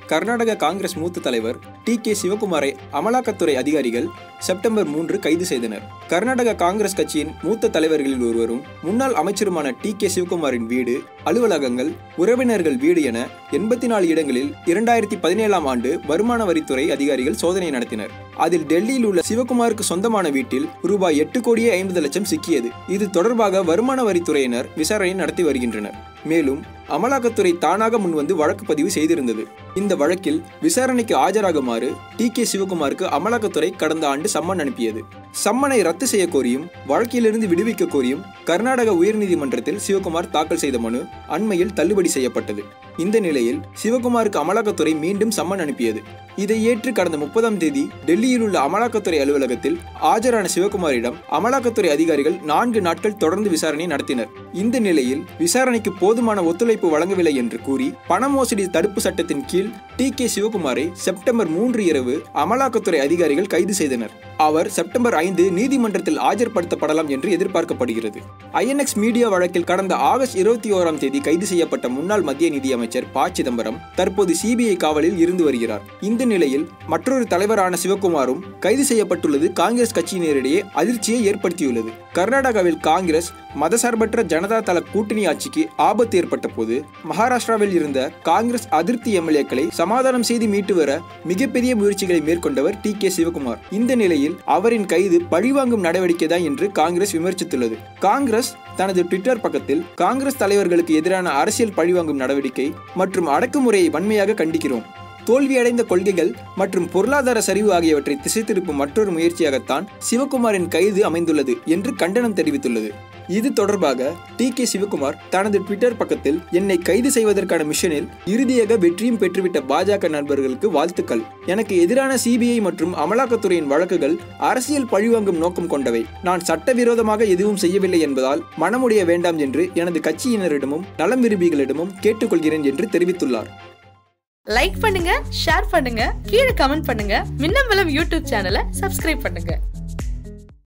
கர்நாடக காங்கிரஸ் மூத்த தலைவர் D K சிவகுமாரை அமலாக்கத்துறை அதிகாரிகள் செப்டம்பர் மூன்று கைது செய்தனர் கர்நாடக காங்கிரஸ் கட்சியின் மூத்த தலைவர்களில் ஒருவரும் முன்னாள் அமைச்சருமான டி கே சிவகுமாரின் வீடு அலுவலகங்கள் உறவினர்கள் வீடு என எண்பத்தி நாலு இடங்களில் இரண்டாயிரத்தி பதினேழாம் ஆண்டு வருமான வரித்துறை அதிகாரிகள் சோதனை நடத்தினர் அதில் டெல்லியில் உள்ள சிவகுமாருக்கு சொந்தமான வீட்டில் ரூபாய் எட்டு கோடியே ஐம்பது லட்சம் சிக்கியது இது தொடர்பாக வருமான வரித்துறையினர் விசாரணை நடத்தி வருகின்றனர் மேலும் அமலாக்கத்துறை தானாக முன்வந்து வழக்கு பதிவு செய்திருந்தது இந்த வழக்கில் விசாரணைக்கு ஆஜராகுமாறு டி கே சிவகுமாருக்கு அமலாக்கத்துறை கடந்த ஆண்டு சம்மன் அனுப்பியது சம்மனை ரத்து செய்ய கோரியும் வழக்கிலிருந்து விடுவிக்க கோரியும் கர்நாடக உயர்நீதிமன்றத்தில் சிவகுமார் தாக்கல் செய்த மனு அண்மையில் தள்ளுபடி செய்யப்பட்டது இந்த நிலையில் சிவகுமாருக்கு அமலாக்கத்துறை மீண்டும் சம்மன் அனுப்பியது இதை ஏற்று கடந்த முப்பதாம் தேதி டெல்லியில் உள்ள அமலாக்கத்துறை அலுவலகத்தில் ஆஜரான சிவகுமாரிடம் அமலாக்கத்துறை அதிகாரிகள் நான்கு நாட்கள் தொடர்ந்து விசாரணை நடத்தினர் இந்த நிலையில் விசாரணைக்கு போதுமான ஒத்துழைப்பு வழங்கவில்லை என்று கூறி பண மோசடி தடுப்பு சட்டத்தின் கீழ் டி கே சிவகுமாரை செப்டம்பர் மூன்று இரவு அமலாக்கத்துறை அதிகாரிகள் கைது செய்தனர் அவர் செப்டம்பர் ஐந்து நீதிமன்றத்தில் ஆஜர்படுத்தப்படலாம் என்று எதிர்பார்க்கப்படுகிறது ஐஎன்எக்ஸ் மீடியா வழக்கில் கடந்த ஆகஸ்ட் இருபத்தி ஓராம் தேதி கைது செய்யப்பட்ட முன்னாள் மத்திய நிதியமைச்சர் ப சிதம்பரம் தற்போது சிபிஐ காவலில் இருந்து வருகிறார் இந்த நிலையில் மற்றொரு தலைவரான சிவகுமாரும் கைது செய்யப்பட்டுள்ளது காங்கிரஸ் கட்சியினரிடையே அதிர்ச்சியை ஏற்படுத்தியுள்ளது கர்நாடகாவில் காங்கிரஸ் மதசார்பற்ற ஜனதா தள கூட்டணி ஆட்சிக்கு ஆபத்து ஏற்பட்ட போது மகாராஷ்டிராவில் இருந்த காங்கிரஸ் அதிருப்தி எம்எல்ஏக்களை சமாதானம் செய்து மீட்டு வர மிகப்பெரிய முயற்சிகளை மேற்கொண்டவர் டி கே சிவகுமார் இந்த நிலையில் அவரின் கைது பழிவாங்கும் நடவடிக்கை தான் என்று காங்கிரஸ் விமர்சித்துள்ளது காங்கிரஸ் தனது ட்விட்டர் பக்கத்தில் காங்கிரஸ் தலைவர்களுக்கு எதிரான அரசியல் பழிவாங்கும் நடவடிக்கை மற்றும் அடக்குமுறையை வன்மையாக கண்டிக்கிறோம் தோல்வியடைந்த கொள்கைகள் மற்றும் பொருளாதார சரிவு ஆகியவற்றை திசை திருப்பும் மற்றொரு முயற்சியாகத்தான் சிவகுமாரின் கைது அமைந்துள்ளது என்று கண்டனம் தெரிவித்துள்ளது இது தொடர்பாக டி கே சிவகுமார் தனது ட்விட்டர் பக்கத்தில் என்னை கைது செய்வதற்கான மிஷனில் இறுதியாக வெற்றியும் பெற்றுவிட்ட பாஜக நண்பர்களுக்கு வாழ்த்துக்கள் எனக்கு எதிரான சிபிஐ மற்றும் அமலாக்கத்துறையின் வழக்குகள் அரசியல் பழிவாங்கும் நோக்கம் கொண்டவை நான் சட்டவிரோதமாக எதுவும் செய்யவில்லை என்பதால் மனமுடைய வேண்டாம் என்று எனது கட்சியினரிடமும் நலம் விரும்பிகளிடமும் கேட்டுக்கொள்கிறேன் என்று தெரிவித்துள்ளார் லைக் பண்ணுங்க ஷேர் பண்ணுங்க கீழே கமெண்ட் பண்ணுங்க மின்னம்பலம் யூடியூப் சேனலை சப்ஸ்கிரைப் பண்ணுங்க